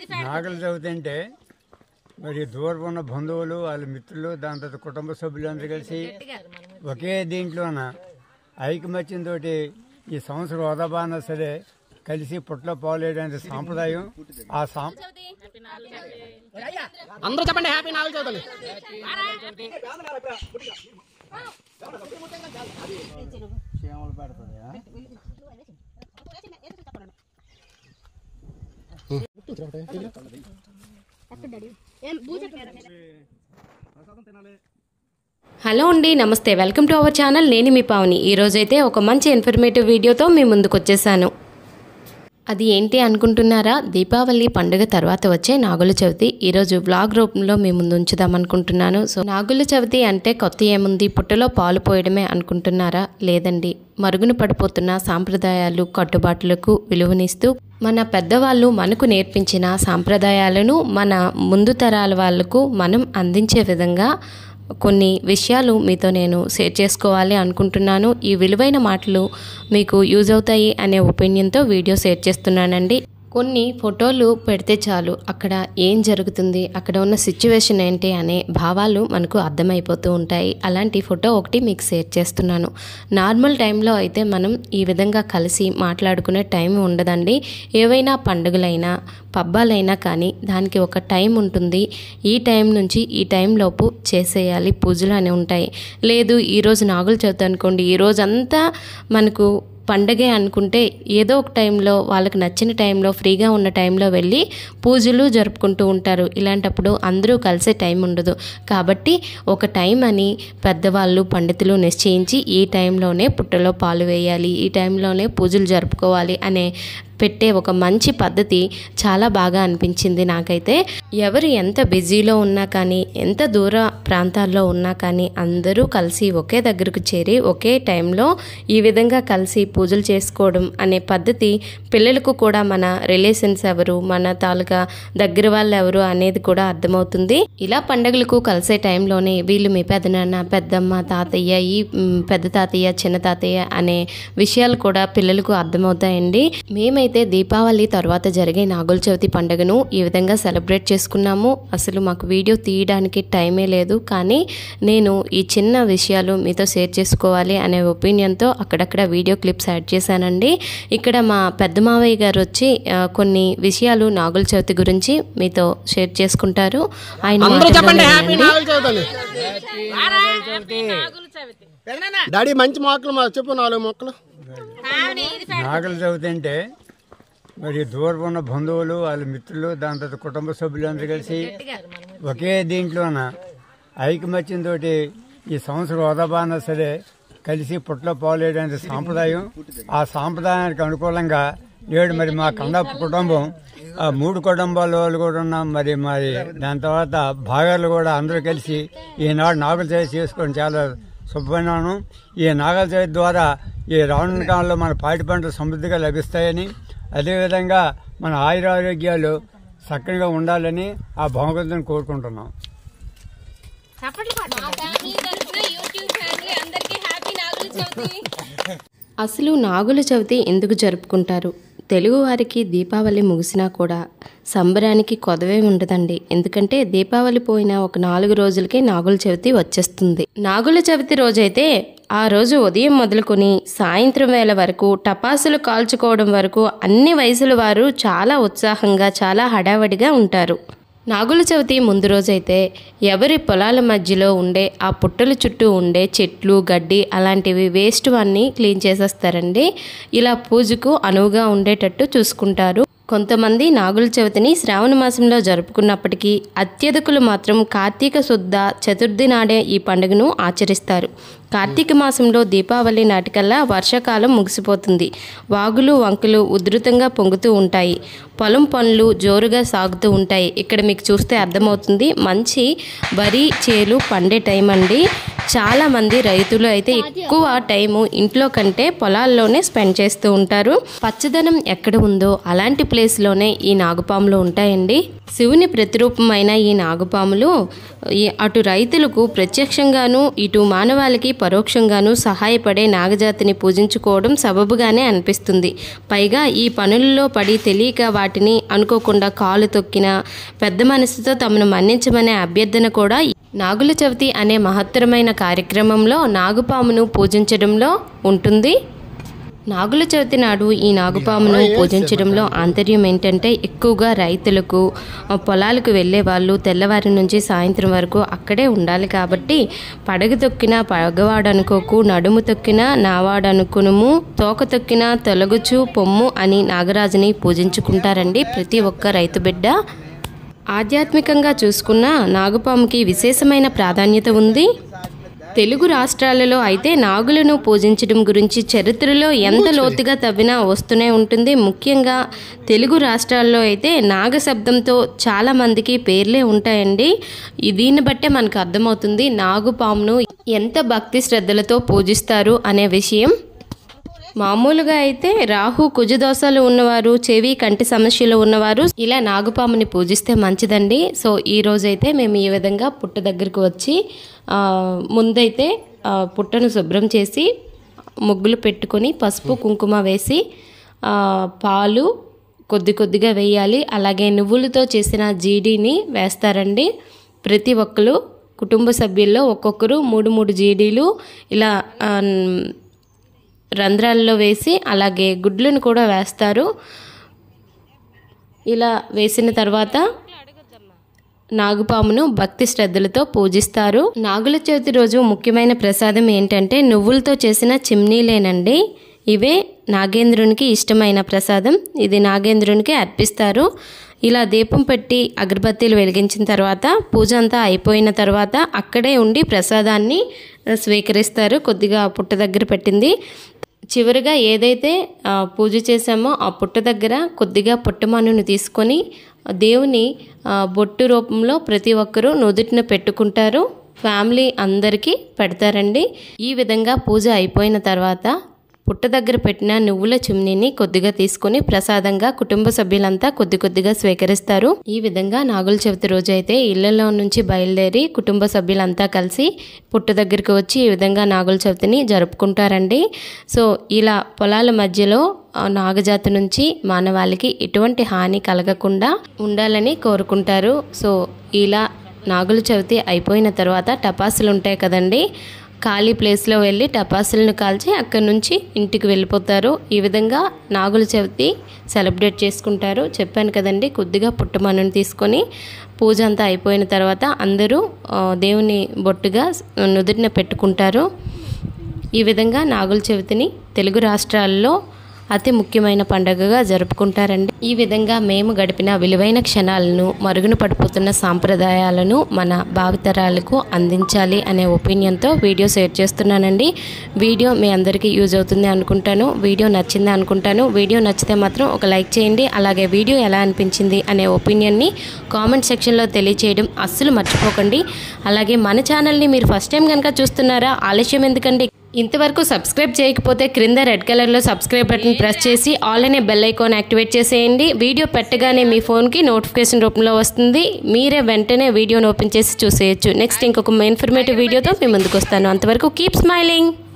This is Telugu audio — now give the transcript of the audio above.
నాగల చవితి అంటే మరి దూరం ఉన్న బంధువులు వాళ్ళ మిత్రులు దాని తర్వాత కుటుంబ సభ్యులందరూ కలిసి ఒకే దీంట్లోన ఐకమత్యంతో ఈ సంవత్సరం వదబానా సరే కలిసి పుట్లో పాలేయడానికి సాంప్రదాయం ఆ సాం అందరూ చెప్పండి హ్యాపీ నాగుల చవితి హలో అండి నమస్తే వెల్కమ్ టు అవర్ ఛానల్ నేను మీ పావని ఈరోజైతే ఒక మంచి ఇన్ఫర్మేటివ్ వీడియోతో మీ ముందుకు వచ్చేసాను అది ఏంటి అనుకుంటున్నారా దీపావళి పండుగ తర్వాత వచ్చే నాగుల చవితి ఈరోజు బ్లాగ్ రూపంలో మీ ముందు ఉంచుదాం అనుకుంటున్నాను సో నాగుల చవితి అంటే కొత్త ఏముంది పుట్టలో పాలు పోయడమే అనుకుంటున్నారా లేదండి మరుగున పడిపోతున్న సాంప్రదాయాలు కట్టుబాట్లకు విలువనిస్తూ మన పెద్దవాళ్ళు మనకు నేర్పించిన సాంప్రదాయాలను మన ముందు తరాల వాళ్లకు మనం అందించే విధంగా కొన్ని విషయాలు మీతో నేను షేర్ చేసుకోవాలి అనుకుంటున్నాను ఈ విలువైన మాటలు మీకు యూజ్ అవుతాయి అనే ఒపీనియన్తో వీడియో షేర్ చేస్తున్నానండి కొన్ని ఫోటోలు పెడితే చాలు అక్కడ ఏం జరుగుతుంది అక్కడ ఉన్న సిచ్యువేషన్ ఏంటి అనే భావాలు మనకు అర్థమైపోతూ ఉంటాయి అలాంటి ఫోటో ఒకటి మీకు షేర్ చేస్తున్నాను నార్మల్ టైంలో అయితే మనం ఈ విధంగా కలిసి మాట్లాడుకునే టైం ఉండదండి ఏవైనా పండుగలైనా పబ్బాలైనా కానీ దానికి ఒక టైం ఉంటుంది ఈ టైం నుంచి ఈ టైం లోపు చేసేయాలి పూజలు అని ఉంటాయి లేదు ఈరోజు నాగులు చవితి అనుకోండి ఈ రోజంతా మనకు పండగే అనుకుంటే ఏదో ఒక టైంలో వాళ్ళకి నచ్చిన టైంలో ఫ్రీగా ఉన్న టైంలో వెళ్ళి పూజలు జరుపుకుంటూ ఉంటారు ఇలాంటప్పుడు అందరూ కలిసే టైం ఉండదు కాబట్టి ఒక టైం అని పెద్దవాళ్ళు పండితులు నిశ్చయించి ఈ టైంలోనే పుట్టలో పాలు వేయాలి ఈ టైంలోనే పూజలు జరుపుకోవాలి అనే పెట్టే ఒక మంచి పద్ధతి చాలా బాగా అనిపించింది నాకైతే ఎవరు ఎంత బిజీలో ఉన్నా కానీ ఎంత దూర ప్రాంతాల్లో ఉన్నా కానీ అందరూ కలిసి ఒకే దగ్గరకు చేరి ఒకే టైంలో ఈ విధంగా కలిసి పూజలు చేసుకోవడం అనే పద్ధతి పిల్లలకు కూడా మన రిలేషన్స్ ఎవరు మన తాలూకా దగ్గర వాళ్ళు ఎవరు అనేది కూడా అర్థమవుతుంది ఇలా పండగలకు కలిసే టైంలోనే వీళ్ళు మీ పెదనాన్న పెద్దమ్మ తాతయ్య ఈ మ్, పెద్ద తాతయ్య చిన్న తాతయ్య అనే విషయాలు కూడా పిల్లలకు అర్థమవుతాయండి మేమైతే దీపావళి తర్వాత జరిగే నాగుల చవితి పండుగను ఈ విధంగా సెలబ్రేట్ చేసుకున్నాము అసలు మాకు వీడియో తీయడానికి టైమే లేదు కానీ నేను ఈ చిన్న విషయాలు మీతో షేర్ చేసుకోవాలి అనే ఒపీనియన్తో అక్కడక్కడ వీడియో క్లిప్స్ యాడ్ చేశానండి ఇక్కడ మా పెద్ద మావయ్య గారు వచ్చి ఆ, కొన్ని విషయాలు నాగుల చవితి గురించి మీతో షేర్ చేసుకుంటారు ఆయన అందరూ చెప్పండి మాటల్లోనే హ్యాపీ వినండి. నాగుల చవితి డాడీ మంచి మొక్కలు మా చెప్పు నాలుగు మొక్కలు నాగల చవితి అంటే మరి దూరం ఉన్న బంధువులు వాళ్ళ మిత్రులు దాని తర్వాత కుటుంబ సభ్యులందరూ కలిసి ఒకే దీంట్లోన ఐకమత్యంతో ఈ సంవత్సరం వదబానా సరే కలిసి పుట్లో పాలేయడానికి సాంప్రదాయం ఆ సాంప్రదాయానికి అనుకూలంగా నేడు మరి మా కండప్ప కుటుంబం ఆ మూడు కుటుంబాల వాళ్ళు కూడా ఉన్నాం మరి మరి దాని తర్వాత భాగాలు కూడా అందరూ కలిసి ఈనాడు నాగుల చవితి చేసుకోవడం చాలా శుభ్రమైనాను ఈ నాగల చవితి ద్వారా ఈ రానున్న కాలంలో మన పాటి పంటలు సమృద్ధిగా లభిస్తాయని అదేవిధంగా మన ఆయురారోగ్యాలు చక్కగా ఉండాలని ఆ భగవంతుని కోరుకుంటున్నాం అసలు నాగుల చవితి ఎందుకు జరుపుకుంటారు తెలుగువారికి దీపావళి ముగిసినా కూడా సంబరానికి కొదవే ఉండదండి ఎందుకంటే దీపావళి పోయిన ఒక నాలుగు రోజులకే నాగుల చవితి వచ్చేస్తుంది నాగుల చవితి రోజైతే ఆ రోజు ఉదయం మొదలుకొని సాయంత్రం వేళ వరకు టపాసులు కాల్చుకోవడం వరకు అన్ని వయసుల వారు చాలా ఉత్సాహంగా చాలా హడావడిగా ఉంటారు నాగుల చవితి ముందు రోజైతే ఎవరి పొలాల మధ్యలో ఉండే ఆ పుట్టల చుట్టూ ఉండే చెట్లు గడ్డి అలాంటివి వేస్ట్ అన్నీ క్లీన్ చేసేస్తారండి ఇలా పూజకు అనువుగా ఉండేటట్టు చూసుకుంటారు కొంతమంది నాగుల చవితిని శ్రావణ మాసంలో జరుపుకున్నప్పటికీ అత్యధికులు మాత్రం కార్తీక శుద్ధ చతుర్థి నాడే ఈ పండుగను ఆచరిస్తారు కార్తీక మాసంలో దీపావళి నాటికల్లా వర్షాకాలం ముగిసిపోతుంది వాగులు వంకలు ఉధృతంగా పొంగుతూ ఉంటాయి పొలం పనులు జోరుగా సాగుతూ ఉంటాయి ఇక్కడ మీకు చూస్తే అర్థమవుతుంది మంచి వరి చేలు పండే టైం అండి చాలామంది రైతులు అయితే ఎక్కువ టైము ఇంట్లో కంటే పొలాల్లోనే స్పెండ్ చేస్తూ ఉంటారు పచ్చదనం ఎక్కడ ఉందో అలాంటి ప్లేస్లోనే ఈ నాగుపాములు ఉంటాయండి శివుని ప్రతిరూపమైన ఈ నాగుపాములు ఈ అటు రైతులకు ప్రత్యక్షంగాను ఇటు మానవాళికి పరోక్షంగాను సహాయపడే నాగజాతిని పూజించుకోవడం సబబుగానే అనిపిస్తుంది పైగా ఈ పనులలో పడి తెలియక వాటిని అనుకోకుండా కాలు తొక్కిన పెద్ద మనసుతో తమను మన్నించమనే అభ్యర్థన కూడా నాగుల చవితి అనే మహత్తరమైన కార్యక్రమంలో నాగుపామును పూజించడంలో ఉంటుంది నాగుల చవితి నాడు ఈ నాగుపామును పూజించడంలో ఆంతర్యం ఏంటంటే ఎక్కువగా రైతులకు ఆ, పొలాలకు వెళ్ళే వాళ్ళు తెల్లవారి నుంచి సాయంత్రం వరకు అక్కడే ఉండాలి కాబట్టి పడగ తొక్కిన పగవాడు అనుకోకు నడుము తొక్కిన నావాడు అనుకునుము తోక తొక్కిన తొలగుచు పొమ్ము అని నాగరాజుని పూజించుకుంటారండి ప్రతి ఒక్క రైతు బిడ్డ ఆధ్యాత్మికంగా చూసుకున్న నాగుపాముకి విశేషమైన ప్రాధాన్యత ఉంది తెలుగు రాష్ట్రాలలో అయితే నాగులను పూజించడం గురించి చరిత్రలో ఎంత లోతుగా తవ్వినా వస్తూనే ఉంటుంది ముఖ్యంగా తెలుగు రాష్ట్రాల్లో అయితే నాగ శబ్దంతో చాలా మందికి పేర్లే ఉంటాయండి ఈ- దీన్ని బట్టే మనకు అర్థమవుతుంది నాగుపామును ఎంత భక్తి శ్రద్ధలతో పూజిస్తారు అనే విషయం మామూలుగా అయితే రాహు కుజదోషాలు ఉన్నవారు చెవి కంటి సమస్యలు ఉన్నవారు ఇలా నాగుపాముని పూజిస్తే మంచిదండి సో ఈ రోజైతే మేము ఈ విధంగా పుట్ట దగ్గరకు వచ్చి ఆ, ముందైతే ఆ, పుట్టను శుభ్రం చేసి ముగ్గులు పెట్టుకొని పసుపు కుంకుమ వేసి ఆ, పాలు కొద్ది కొద్దిగా వేయాలి అలాగే నువ్వులతో చేసిన జీడీని వేస్తారండి ప్రతి ఒక్కరు కుటుంబ సభ్యుల్లో ఒక్కొక్కరు మూడు మూడు జీడీలు ఇలా ఆ, రంధ్రాల్లో వేసి అలాగే గుడ్లను కూడా వేస్తారు ఇలా వేసిన తర్వాత నాగుపామును భక్తి శ్రద్ధలతో పూజిస్తారు నాగుల చవితి రోజు ముఖ్యమైన ప్రసాదం ఏంటంటే నువ్వులతో చేసిన చిమ్నీలేనండి ఇవే నాగేంద్రునికి ఇష్టమైన ప్రసాదం ఇది నాగేంద్రునికి అర్పిస్తారు ఇలా దీపం పెట్టి అగరబత్తీలు వెలిగించిన తర్వాత పూజ అంతా అయిపోయిన తర్వాత అక్కడే ఉండి ప్రసాదాన్ని ఆ, స్వీకరిస్తారు కొద్దిగా పుట్ట దగ్గర పెట్టింది చివరిగా ఏదైతే ఆ, పూజ చేశామో ఆ పుట్ట దగ్గర కొద్దిగా పుట్టమన్నును తీసుకొని ఆ దేవుని ఆ, బొట్టు రూపంలో ప్రతి ఒక్కరూ నుదుటిన పెట్టుకుంటారు ఫ్యామిలీ అందరికీ పెడతారండి ఈ విధంగా పూజ అయిపోయిన తర్వాత పుట్ట దగ్గర పెట్టిన నువ్వుల చుమ్నీని కొద్దిగా తీసుకొని ప్రసాదంగా కుటుంబ సభ్యులంతా కొద్ది కొద్దిగా స్వీకరిస్తారు ఈ విధంగా నాగుల చవితి రోజు అయితే ఇళ్లలో నుంచి బయలుదేరి కుటుంబ సభ్యులంతా కలిసి పుట్ట దగ్గరికి వచ్చి ఈ విధంగా నాగుల చవితిని జరుపుకుంటారండి సో ఇలా పొలాల మధ్యలో ఆ, నాగజాతి నుంచి మానవాళికి ఎటువంటి హాని కలగకుండా ఉండాలని కోరుకుంటారు సో ఇలా నాగుల చవితి అయిపోయిన తర్వాత టపాసులు ఉంటాయి కదండి ఖాళీ ప్లేస్లో వెళ్ళి టపాసులను కాల్చి అక్కడి నుంచి ఇంటికి వెళ్ళిపోతారు ఈ విధంగా నాగుల చవితి సెలబ్రేట్ చేసుకుంటారు చెప్పాను కదండి కొద్దిగా పుట్టమన్నుని తీసుకొని పూజ అంతా అయిపోయిన తర్వాత అందరూ ఆ, దేవుని బొట్టుగా నుదుటిన పెట్టుకుంటారు ఈ విధంగా నాగుల చవితిని తెలుగు రాష్ట్రాల్లో అతి ముఖ్యమైన పండుగగా జరుపుకుంటారండి ఈ విధంగా మేము గడిపిన విలువైన క్షణాలను మరుగున పడిపోతున్న సాంప్రదాయాలను మన భావితరాలకు అందించాలి అనే ఒపీనియన్తో వీడియో షేర్ చేస్తున్నానండి వీడియో మీ అందరికీ యూజ్ అవుతుంది అనుకుంటాను వీడియో నచ్చింది అనుకుంటాను వీడియో నచ్చితే మాత్రం ఒక లైక్ చేయండి అలాగే వీడియో ఎలా అనిపించింది అనే ఒపీనియన్ని కామెంట్ సెక్షన్లో తెలియచేయడం అస్సలు మర్చిపోకండి అలాగే మన ఛానల్ని మీరు ఫస్ట్ టైం కనుక చూస్తున్నారా ఆలస్యం ఎందుకండి ఇంతవరకు సబ్స్క్రైబ్ చేయకపోతే క్రింద రెడ్ కలర్లో సబ్స్క్రైబ్ బటన్ ప్రెస్ చేసి ఆల్ అనే బెల్ ఐకాన్ యాక్టివేట్ చేసేయండి వీడియో పెట్టగానే మీ ఫోన్కి నోటిఫికేషన్ రూపంలో వస్తుంది మీరే వెంటనే వీడియోని ఓపెన్ చేసి చూసేయచ్చు నెక్స్ట్ ఇంకొక ఇన్ఫర్మేటివ్ వీడియోతో మీ ముందుకు వస్తాను అంతవరకు కీప్ స్మైలింగ్